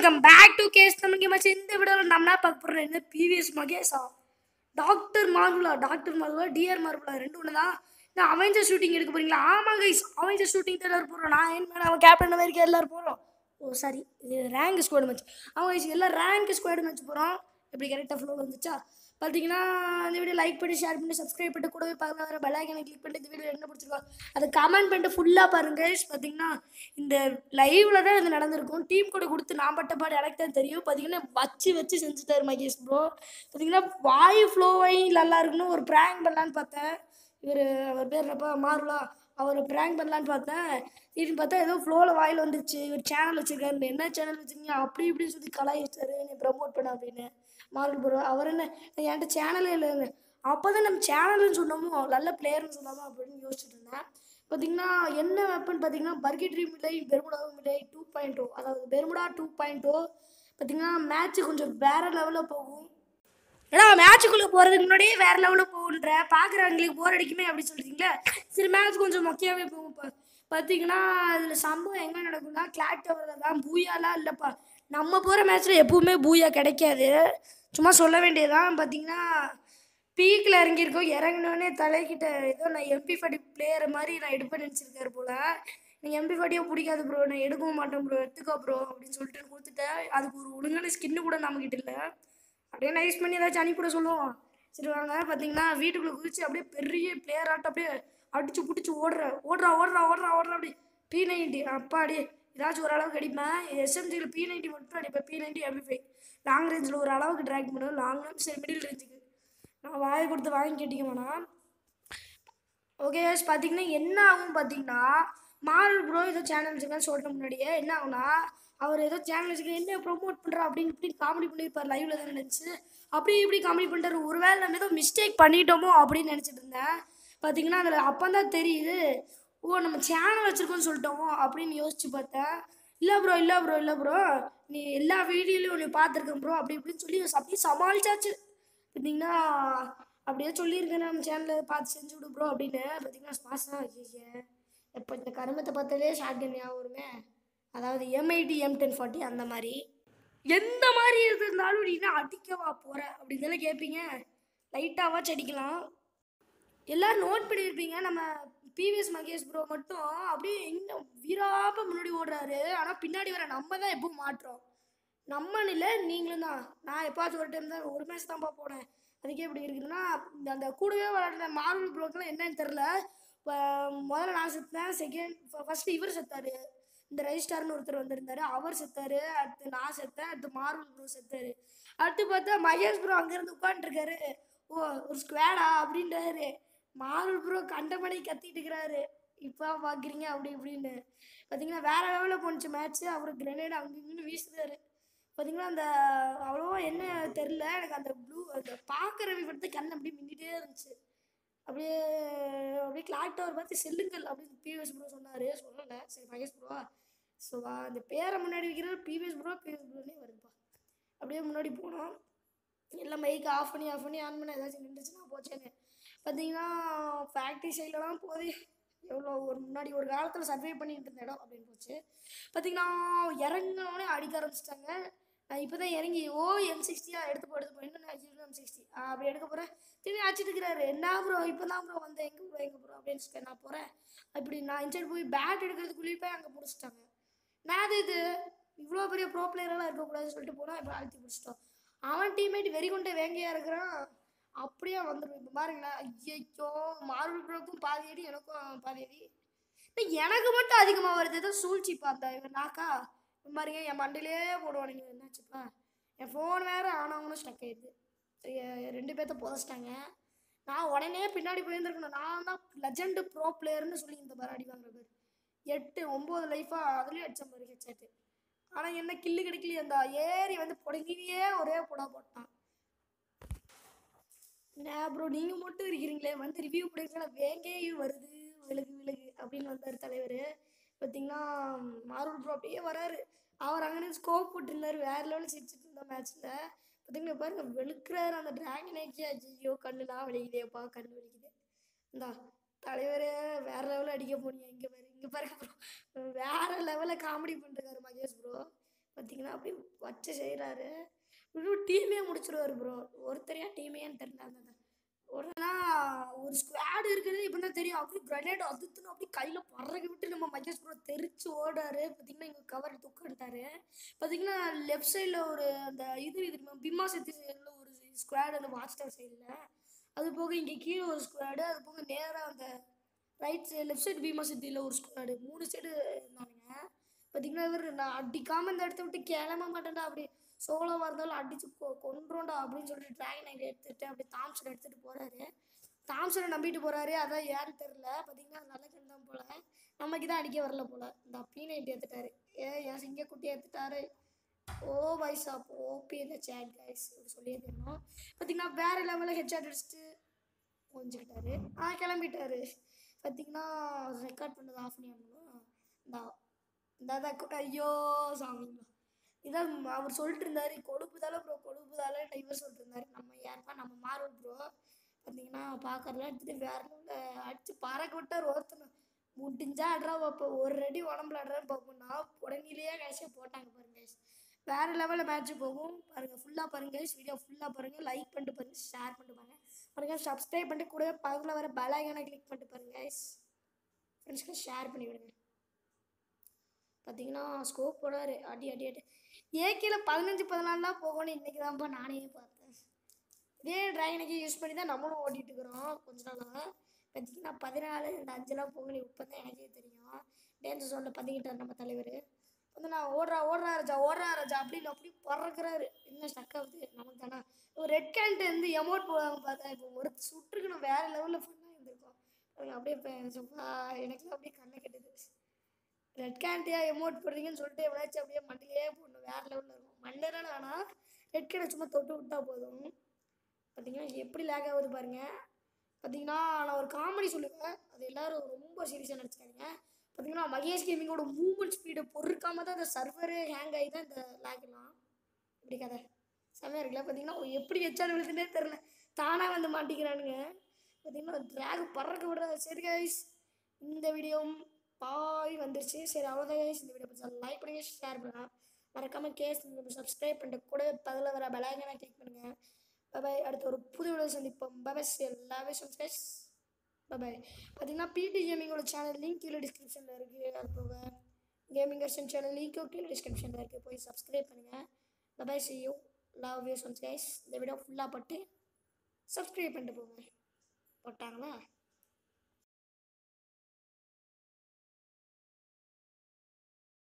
Welcome back to கேஸ் தமிழ் மச்சு இந்த வீடியோவில் நம்ம என்ன பார்க்க போகிறோம் என்ன பிவிஎஸ் மகேஷா டாக்டர் மார்புலா டாக்டர் மார்புலா டிஆர் மார்புலா ரெண்டு ஒன்று தான் நான் அவெஞ்சர் ஷூட்டிங் எடுக்க போறீங்களா ஆமாம் கைஸ் அவெஞ்சர் ஷூட்டிங் தான் எல்லாரும் போகிறோம் நான் என் மேலே அவன் கேப்டன் அமெரிக்கா எல்லாரும் போகிறோம் ஓ சாரி இது ரேங்க் ஸ்குவாடு மேட்ச் அவங்க guys எல்லாம் ரேங்க் ஸ்குவாடு மேட்ச் போகிறோம் எப்படி கரெக்டாக ஃப்ளோ வந்துச்சா பார்த்தீங்கன்னா இந்த வீடியோ லைக் பண்ணி ஷேர் பண்ணி சப்ஸ்கிரைப் பண்ணிட்டு கூடவே பார்க்கலாம் வர பெல் ஐக்கனை கிளிக் பண்ணிட்டு இந்த வீடியோ என்ன பிடிச்சிருக்கோ அதை கமெண்ட் பண்ணிட்டு ஃபுல்லாக பாருங்க பார்த்தீங்கன்னா இந்த லைவ்ல தான் இது நடந்திருக்கும் டீம் கூட கொடுத்து நான் பட்ட பாடு எனக்கு தான் தெரியும் பார்த்தீங்கன்னா வச்சு வச்சு செஞ்சுட்டாரு மகேஷ் ப்ரோ பார்த்தீங்கன்னா வாய் ஃப்ளோவை நல்லா இருக்குன்னு ஒரு ப்ராங்க் பண்ணலான்னு பார்த்தேன் இவர் அவர் பேர் என்னப்பா மாறுலா அவர் ப்ராங்க் பண்ணலான்னு பார்த்தேன் திடீர்னு பார்த்தா ஏதோ ஃப்ளோவில் வாயில் வந்துருச்சு இவர் சேனல் வச்சிருக்காரு என்ன சேனல் வச்சிருக்கீங்க அப்படி இப்படி சொல்லி கலாயிச்சாரு என்னை ப்ரமோட் பண்ண அப்படின்னு மாறு ப்ரோ அவர் என்ன என்கிட்ட சேனலே இல்லைங்க அப்போ தான் நம்ம சேனல்னு சொன்னோமோ நல்ல பிளேயர்னு சொல்லாமோ அப்படின்னு யோசிச்சுட்டு இருந்தேன் பார்த்தீங்கன்னா என்ன வெப்பன் பார்த்தீங்கன்னா பர்கிட்ரி மிலை பெர்முடா மிலை டூ பாயிண்ட் டூ அதாவது பெர்முடா டூ பாயிண்ட் டூ பார்த்தீங்கன்னா மேட்ச்சு கொஞ்சம் வேற லெவலில் போகும் ஏன்னா மேட்சுக்குள்ளே போகிறதுக்கு முன்னாடியே வேற லெவலில் போகுன்ற பார்க்குறவங்களுக்கு போர் அடிக்குமே அப்படி சொல்கிறீங்களா சரி மேட்ச் கொஞ்சம் மொக்கையாகவே போகும் இப்போ பார்த்தீங்கன்னா அதில் சம்பவம் எங்கே நடக்கும்னா கிளாக் டவரில் தான் பூயாலாம் இல்லைப்பா நம்ம போகிற மேட்ச்சில் எப்பவுமே பூயா கிடைக்காது சும்மா சொல்ல வேண்டியதுதான் பார்த்தீங்கன்னா பீக்கில் இறங்கியிருக்கோம் இறங்கினோடனே தலைக்கிட்ட ஏதோ நான் எம்பி ஃபார்ட்டி பிளேயர் மாதிரி நான் எடுப்பேன் நினச்சிருக்காரு போல் நீங்கள் எம்பி ஃபார்ட்டியோ பிடிக்காது ப்ரோ நான் எடுக்கவும் மாட்டேன் ப்ரோ எடுத்துக்கோ ப்ரோ அப்படின்னு சொல்லிட்டு கொடுத்துட்டேன் அதுக்கு ஒரு ஒழுங்கான ஸ்கின்னு கூட நம்மக்கிட்ட இல்லை அப்படியே நைஸ் பண்ணி ஏதாச்சும் அனுப்பிவிட சொல்லுவோம் சரி வாங்க பார்த்தீங்கன்னா வீட்டுக்குள்ளே குதிச்சு அப்படியே பெரிய பிளேயர் ஆட்டம் அப்படியே அடிச்சு பிடிச்சி ஓடுற ஓடுறா ஓடுறா ஓடுறா ஓடுறா அப்படி பி நைன்டி அப்பாடி ஏதாச்சும் ஓரளவுக்கு அடிப்பேன் எஸ்எம்ஜியில் பி நைன்டி மட்டும் அடிப்பேன் பி நைன்டி எம்பி ஃபைவ் லாங் ரேஞ்சில் ஒரு அளவுக்கு ட்ராக் பண்ணுவேன் லாங் ரேஞ்ச் சரி மிடில் ரேஞ்சுக்கு நான் வாயை கொடுத்து வாங்கி கேட்டிக்க வேணாம் ஓகே பார்த்தீங்கன்னா என்ன ஆகும் பார்த்தீங்கன்னா மால் ப்ரோ ஏதோ சேனல் வச்சுருக்கான்னு சொல்லிட்ட முன்னாடியே என்ன ஆகும்னா அவர் ஏதோ சேனல் வச்சுக்க என்ன ப்ரோமோட் பண்ணுறா அப்படின்னு இப்படி காமெடி பண்ணியிருப்பார் லைவ்ல தான் நினச்சி அப்படி இப்படி காமெடி பண்ணிட்டாரு ஒருவேளை நம்ம ஏதோ மிஸ்டேக் பண்ணிட்டோமோ அப்படின்னு நினச்சிட்டு இருந்தேன் பார்த்தீங்கன்னா அதில் அப்போ தான் தெரியுது ஓ நம்ம சேனல் வச்சுருக்கோன்னு சொல்லிட்டோமோ அப்படின்னு யோசிச்சு பார்த்தேன் இல்லை ப்ரோ இல்லை ப்ரோ இல்லை ப்ரோ நீ எல்லா வீடியோலையும் நீ பார்த்துருக்கேன் ப்ரோ அப்படி இப்படின்னு சொல்லி அப்படியே சமாளிச்சாச்சு பார்த்தீங்கன்னா அப்படியே சொல்லியிருக்கேன் நம்ம சேனலில் பார்த்து செஞ்சு விடு ப்ரோ அப்படின்னு பார்த்தீங்கன்னா ஸ்பாஸாக ஐயே இப்போ இந்த கருமத்தை பார்த்தாலே ஷார்ட் கன் ஞாபகம் வருமே அதாவது எம்ஐடி எம் டென் ஃபார்ட்டி அந்த மாதிரி எந்த மாதிரி இருந்தாலும் நீ என்ன அடிக்கவா போகிற அப்படின்னு தானே கேட்பீங்க லைட்டாவாச்சும் அடிக்கலாம் எல்லாரும் நோட் பண்ணியிருப்பீங்க நம்ம பிவிஎஸ் மகேஷ் ப்ரோ மட்டும் அப்படியே எங்கே வீராப்ப முன்னாடி ஓடுறாரு ஆனால் பின்னாடி வர நம்ம தான் எப்பவும் மாட்டுறோம் நம்மன்னு இல்லை நீங்களும் தான் நான் எப்பாச்சும் ஒரு டைம் தான் ஒரு மேட்ச் தான்ப்பா போனேன் அதுக்கே இப்படி இருக்குதுன்னா இந்த அந்த கூடவே விளையாடுற மார்வல் ப்ரோக்கெலாம் என்னன்னு தெரில இப்போ முதல்ல நான் செத்தேன் செகண்ட் ஃபஸ்ட்டு இவர் செத்தாரு இந்த ரெஜிஸ்டார்னு ஒருத்தர் வந்திருந்தாரு அவர் செத்தாரு அடுத்து நான் செத்தேன் அடுத்து மார்வல் ப்ரோ செத்தாரு அடுத்து பார்த்தா மகேஷ் ப்ரோ அங்கேருந்து உட்காந்துருக்காரு ஓ ஒரு ஸ்குவாடா அப்படின்றாரு மார்வல் ப்ரோ கண்டமணி கத்திட்டு இருக்கிறாரு இப்போ பார்க்குறீங்க அப்படி இப்படின்னு பார்த்தீங்கன்னா வேற லெவலில் போணுச்சு மேட்ச்சு அவர் கிரனேட் அங்கே இங்கேன்னு வீசுறாரு பார்த்தீங்கன்னா அந்த அவ்வளோவா என்ன தெரில எனக்கு அந்த ப்ளூ அந்த பார்க்குற விபத்து கண் அப்படியே மின்னிட்டே இருந்துச்சு அப்படியே அப்படியே கிளாக் டவர் பார்த்து செல்லுங்கள் அப்படின்னு பிவிஎஸ் ப்ரோ சொன்னார் சொல்லலை சரி மகேஷ் ப்ரோ ஸோ அந்த பேரை முன்னாடி வைக்கிறது பிவிஎஸ் ப்ரோ பிவிஎஸ் ப்ரோனே வருதுப்பா அப்படியே முன்னாடி போனோம் எல்லாம் மைக் ஆஃப் பண்ணி ஆஃப் பண்ணி ஆன் பண்ண ஏதாச்சும் நின்றுச்சுன்னா போச்சேன்னு பார்த்தீங்கன்னா ஃபேக்ட்ரி சைட்லலாம் போதே எவ்வளோ ஒரு முன்னாடி ஒரு காலத்தில் சர்வே பண்ணிட்டு இருந்த இடம் அப்படின்னு போச்சு பார்த்தீங்கன்னா இறங்கினோடனே அடிக்க ஆரம்பிச்சிட்டாங்க நான் இப்போ தான் இறங்கி ஓ எம் சிக்ஸ்டியா எடுத்து போ எடுத்து போ இன்னும் நான் எம் சிக்ஸ்டி அப்படி எடுக்க போகிறேன் திரும்பி அடிச்சிட்டு இருக்கிறாரு என்ன ப்ரோ இப்போ தான் ப்ரோ வந்தேன் எங்கே ப்ரோ எங்கே ப்ரோ அப்படின்னு சொல்லிட்டு நான் போகிறேன் அப்படி நான் இன்சைட் போய் பேட் எடுக்கிறதுக்குள்ளேயே போய் அங்கே முடிச்சிட்டாங்க நான் அது இது இவ்வளோ பெரிய ப்ரோ பிளேயரெல்லாம் இருக்கக்கூடாதுன்னு சொல்லிட்டு போனால் இப்போ அழுத்தி முடிச்சிட்டோம் அவன் டீம்மேட் வெறி கொண்ட வேங்கையாக இருக்கிறான் அப்படியே வந்துடும் இப்போ பாருங்களேன் ஐயோ மார்வல் ப்ரோக்கும் பாதி அடி எனக்கும் பாதி அடி இல்லை, எனக்கு மட்டும் அதிகமாக வருது ஏதோ சூழ்ச்சி பார்த்தா இவன் நாக்கா இவன் பாருங்க என் மண்டையிலே போடுவானுங்க என்னாச்சுப்பா என் ஃபோன் வேறு ஆனவங்களும் ஸ்டக் ஆயிடுது எ- ரெண்டு பேர்த்த புதைச்சிட்டாங்க நான் உடனே பின்னாடி போயிருந்துருக்கணும் நான் தான் லெஜண்ட் ப்ரோ பிளேயர்னு சொல்லி இந்த பாரு அடி வாங்குற பேர் எட்டு ஒம்பது லைஃபாக அதுலேயும் அடிச்ச மாதிரி ஹெட்செட்டு ஆனால் என்ன கில்லு கிடைக்கலையே அந்த ஏறி வந்து புடங்கினியே ஒரே புடா போட்டான் நான் ப்ரோ நீங்கள் மட்டும் இருக்கிறீங்களே வந்து ரிவ்யூ பண்ணிருக்கா வேங்கையும் வருது விலகு விலகு அப்படின்னு வந்தார் தலைவர் பார்த்தீங்கன்னா மார்வல் ப்ரோ அப்படியே வராரு அவர் அங்கே ஸ்கோப் போட்டிருந்தாரு வேற லெவலில் சிரிச்சிட்டு இருந்த மேட்ச்சில் பார்த்தீங்கன்னா பாருங்க வெளுக்கிறாரு அந்த டிராகன் ஆக்கி ஐயோ கண்ணுலாம் வலிக்குதேப்பா கண்ணு வலிக்குது இந்தா தலைவரே வேற லெவலில் அடிக்க போனீங்க இங்கே பாரு இங்கே பாருங்க ப்ரோ வேற லெவலில் காமெடி பண்ணிருக்காரு மகேஷ் ப்ரோ பார்த்தீங்கன்னா அப்படி வச்சு செய்கிறாரு இன்னும் டீமே முடிச்சிருவாரு ப்ரோ ஒருத்தரையா டீமேன்னு தெரியல அந்த உடனே ஒரு ஸ்குவாட் இருக்கிறது இப்போ தான் தெரியும் அப்படியே கிரனேட் அதுத்துன்னு அப்படியே கையில் பறக்க விட்டு நம்ம மகேஷ் ப்ரோ தெரிச்சு ஓடாரு பார்த்தீங்கன்னா இங்கே கவர் தூக்கிட்டாரு பார்த்தீங்கன்னா லெஃப்ட் சைடில் ஒரு அந்த இது இது பிம்மா சக்தி சைடில் ஒரு ஸ்குவாட் அந்த வாட்ச் டவர் சைடில் அது போக இங்கே கீழே ஒரு ஸ்குவாடு அது போக நேராக அந்த ரைட் சைடு லெஃப்ட் சைடு பீமா சிட்டியில் ஒரு ஸ்குவாடு மூணு சைடு இருந்தானுங்க பார்த்தீங்கன்னா இவர் நான் அடிக்காமல் இந்த இடத்த விட்டு கிளம்ப மாட்டேன்டா அப்படி சோலோவாக இருந்தாலும் அடிச்சு கொ கொன்றோண்டா அப்படின்னு சொல்லிட்டு ட்ராகன் ஐடி எடுத்துட்டு அப்படி தாம்சன் எடுத்துகிட்டு போகிறாரு தாம்சனை நம்பிட்டு போகிறாரு அதான் யாரும் தெரில பார்த்தீங்கன்னா நல்ல கண் தான் போல் நமக்கு தான் அடிக்க வரல போல் இந்த பீ நைட் எடுத்துட்டாரு ஏ என் சிங்க குட்டி எடுத்துட்டாரு ஓ வைசா ஓபி இந்த சேட் கைஸ் சொல்லியே தெரியணும் பார்த்தீங்கன்னா வேறு லெவலில் ஹெட்ஷாட் அடிச்சுட்டு கொஞ்சிக்கிட்டாரு ஆ கிளம்பிட்டாரு பார்த்தீங்கன்னா ரெக்கார்ட் பண்ணது ஆஃப் பண்ணி ஆகணும் இந்த இந்த தான் கு- ஐயோ சாமிங்களா இதான் ம- அவர் சொல்லிட்டு இருந்தாரு கொழுப்புதால ப்ரோ கொழுப்புதால இவர் சொல்லிட்டு இருந்தாரு நம்ம யாருப்பா நம்ம மாறுவோம் ப்ரோ பார்த்தீங்கன்னா பார்க்கறதுலாம் எடுத்துட்டு வேற லெவலில் அடிச்சு பறக்க விட்டார் ஒருத்தனை முடிஞ்சா அட்ரா பார்ப்போம் ஒரு ரெடி உடம்புல அட்ரான்னு பார்ப்போம்னா உடனேலேயே கடைசியாக போட்டாங்க பாருங்க guys. வேற லெவலில் மேட்ச் போகும் பாருங்க ஃபுல்லாக பாருங்க வீடியோ ஃபுல்லாக பாருங்க லைக் பண்ணிட்டு பாருங்க ஷேர் பண்ணிட்டு பாருங்க பாருங்க சப்ஸ்கிரைப் பண்ணிட்டு கூட பக்கத்தில் வர பெல் ஐக்கானை கிளிக் பண்ணிட்டு பாருங்க guys. ஃப்ரெண்ட்ஸ்க்கு ஷேர் பண்ணி விடுங்க பார்த்தீங்கன்னா ஸ்கோப் போடாரு அடி அடி அடி ஏகேல பதினஞ்சு பதினாலு தான் போகணும் இன்றைக்கி தான்ப்பா நானே பார்த்தேன் இதே ட்ராகனுக்கு யூஸ் பண்ணி தான் நம்மளும் ஓட்டிகிட்டு இருக்கிறோம் கொஞ்ச நாளாக பார்த்தீங்கன்னா பதினாலு இந்த அஞ்செல்லாம் போகணும் இப்போ தான் எனக்கே தெரியும் டேஞ்சர் ஜோனில் பதுங்கிட்டார் நம்ம தலைவர் வந்து நான் ஓடுறா ஓடுறா ராஜா ஓடுறா ராஜா அப்படின்னு அப்படி பறக்குறாரு என்ன ஸ்டக் ஆகுது நமக்கு தானே ஒரு ரெட் கேண்ட் வந்து எமௌண்ட் போடுவாங்க பார்த்தா இப்போ ஒரு சுற்றுக்கணும் வேறு லெவலில் ஃபன்னாக இருந்திருக்கும் பாருங்க, அப்படியே இப்போ சும்மா எனக்கு அப்படியே கண்ணை கட்டுது ரெட் கேண்டியா எமௌண்ட் போடுறீங்கன்னு சொல்லிட்டு எவ்வளாச்சும் அப்படியே மண்ணிலே போடணும் வேறு லெவலில் இருக்கும் மண்டரான ஆனால் ரெட் கேண்டை சும்மா தொட்டு விட்டா போதும் பார்த்தீங்கன்னா எப்படி லேக் ஆகுது பாருங்க பார்த்தீங்கன்னா நான் ஒரு காமெடி சொல்லுவேன் அது எல்லாரும் ரொம்ப சீரியஸாக நினச்சிக்காதீங்க பார்த்தீங்கன்னா மகேஷ் கேமிங்கோட மூவ்மெண்ட் ஸ்பீடை பொறுக்காம தான் இந்த சர்வரே ஹேங் ஆகி தான் இந்த லேக்லாம் இப்படி கதை செம்மையாக இருக்குல்ல பார்த்தீங்கன்னா எப்படி வச்சாலும் விழுதுன்னே தெரில தானாக வந்து மாட்டிக்கிறானுங்க பார்த்தீங்கன்னா ட்ராக் பறக்க விடுறது சரி கைஸ் இந்த வீடியோவும் பாய் வந்துருச்சு சரி அவ்வளோதான் கைஸ் இந்த வீடியோ பிடிச்சா லைக் பண்ணுங்க ஷேர் பண்ணுங்க மறக்காமல் கேஸ் சப்ஸ்கிரைப் பண்ணிட்டு கூட பதில் வர பெலாகனை கிளிக் பண்ணுங்கள் பாய் அடுத்து ஒரு புது வீடியோ சந்திப்போம் பாய் எல்லாமே கைஸ் பாய் பார்த்தீங்கன்னா பிடி கேமிங்கோட சேனல் லிங்க் கீழே டிஸ்கிரிப்ஷனில் இருக்குது அது போக கேமிங் கர்ஷன் சேனல் லிங்க்கும் கீழே டிஸ்கிரிப்ஷனில் இருக்குது போய் சப்ஸ்கிரைப் பண்ணுங்கள் bye see you love you sons guys இந்த வீடியோ ஃபுல்லாக பட்டு சப்ஸ்கிரைப் பண்ணிட்டு போங்க போட்டாங்களா